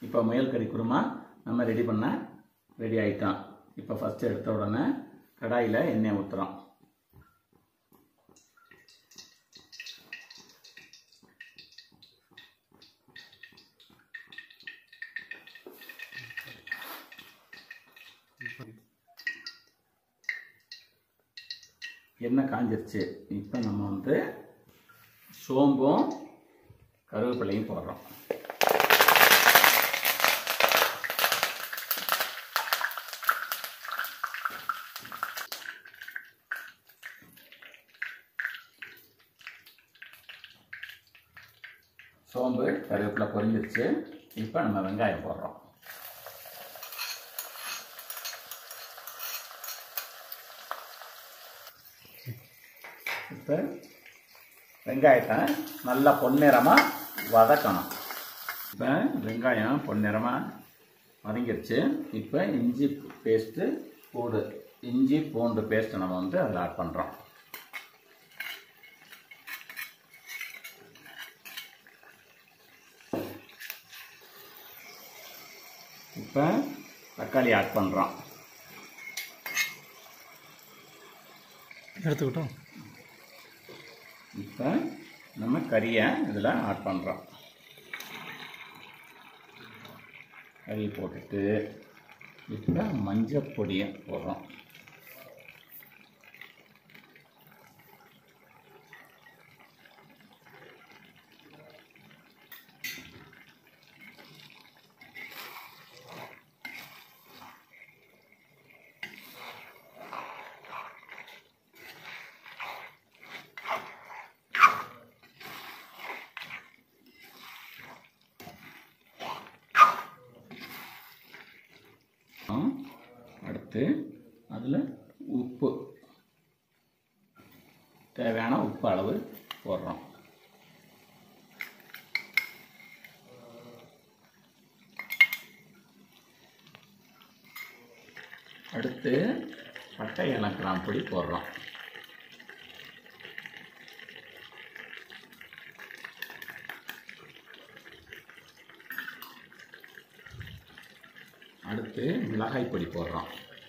இப்போ முயல் கறி குருமா நம்ம ரெடி பண்ண ரெடி ஆயிட்டோம் இப்போ ஃபஸ்ட்டு எடுத்த உடனே கடாயில் எண்ணெய் ஊற்றுறோம் எண்ணெய் காஞ்சிருச்சு இப்போ நம்ம வந்து சோம்பும் கருவேப்பிலையும் போடுறோம் சோம்பு கருவேப்பிலை பொரிஞ்சிருச்சு இப்போ நம்ம வெங்காயம் போடுறோம் இப்போ வெங்காயத்தை நல்லா பொன்னிறமாக வதக்கணும் இப்போ வெங்காயம் பொன்னிறமாக வதங்கிருச்சு இப்போ இஞ்சி பேஸ்ட்டு பூடு இஞ்சி பூண்டு பேஸ்ட்டை நம்ம வந்து அதில் ஆட் பண்ணுறோம் இப்போ தக்காளி ஆட் பண்ணுறோம் எடுத்துக்கிட்டோம் இப்போ நம்ம கறியை இதில் ஆட் பண்ணுறோம் கறி போட்டுட்டு இப்போ மஞ்சள் பொடியை போடுறோம் ஆ, அடுத்து அதில் உப்பு தேவையான உப்பு அளவு போடுறோம் அடுத்து பட்டை இலக்கணம் பொடி போடுறோம் அடுத்து மிளகாய் பொடி போடுறோம்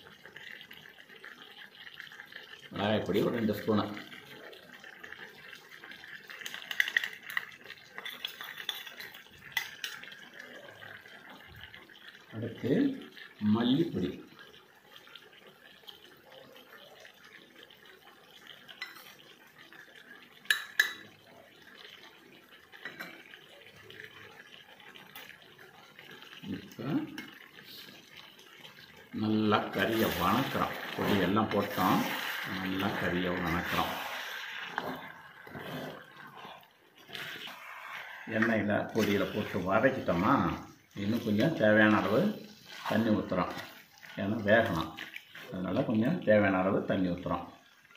மிளகாய் பொடி ஒரு ரெண்டு ஸ்பூனு அடுத்து மல்லிப்பொடி இப்போ நல்லா கறியை வணக்கிறோம் பொடி எல்லாம் போட்டோம் நல்லா கறியை வணக்கிறோம் எண்ணெயில் பொடியில் போட்டு வதக்கிட்டோமா இன்னும் கொஞ்சம் தேவையான அளவு தண்ணி ஊற்றுறோம் ஏன்னா வேகணும் அதனால் கொஞ்சம் தேவையான அளவு தண்ணி ஊற்றுறோம்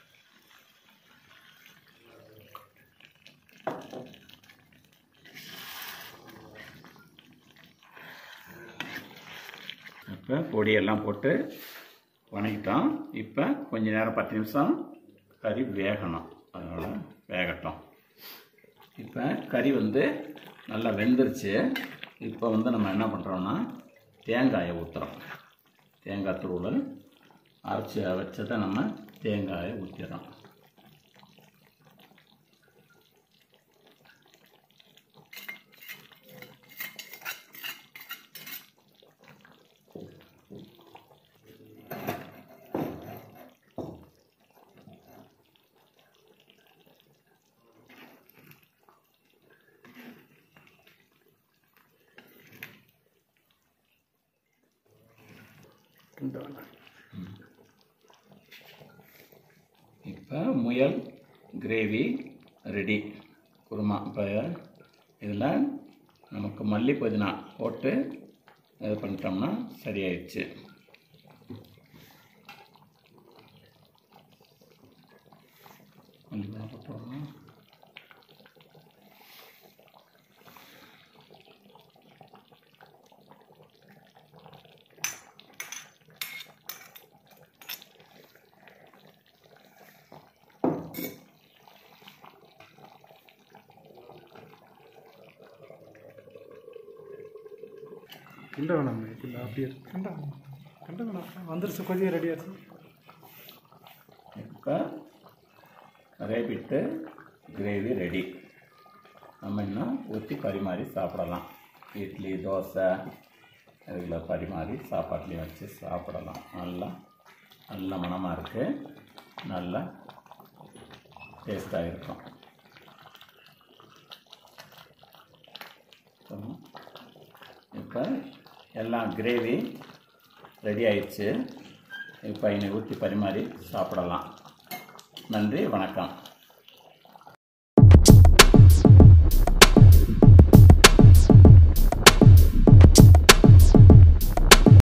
இப்போ பொடியெல்லாம் போட்டு வணக்கிட்டோம் இப்போ கொஞ்ச நேரம் பத்து நிமிஷம் கறி வேகணும் அதனால் வேகட்டும் இப்போ கறி வந்து நல்லா வெந்துருச்சு இப்போ வந்து நம்ம என்ன பண்ணுறோம்னா தேங்காயை ஊற்றுறோம் தேங்காய் தூள் அரைச்சி வச்சதை நம்ம தேங்காயை ஊற்றிடுறோம் இப்போ முயல் கிரேவி ரெடி குருமா இப்போ இதில் நமக்கு மல்லி புதினா போட்டு இது பண்ணிட்டோம்னா சரியாயிடுச்சு மல்லி புதினா போட்டுருவோம் கிண்ட வேணாம் கிண்ட அப்படியே கிண்ட கிண்ட வேணாம் வந்துருச்சு கொதிய ரெடி ஆச்சு இப்போ ரேபிட்டு கிரேவி ரெடி நம்ம இன்னும் ஊற்றி பரிமாறி சாப்பிடலாம் இட்லி தோசை இதில் பரிமாறி சாப்பாட்லேயும் வச்சு சாப்பிடலாம் நல்லா நல்ல மணமாக இருக்குது நல்லா டேஸ்ட்டாக இருக்கும் இப்போ எல்லாம் கிரேவி ரெடி ஆயிடுச்சு இப்போ இன்னை ஊற்றி பரிமாறி சாப்பிடலாம் நன்றி வணக்கம்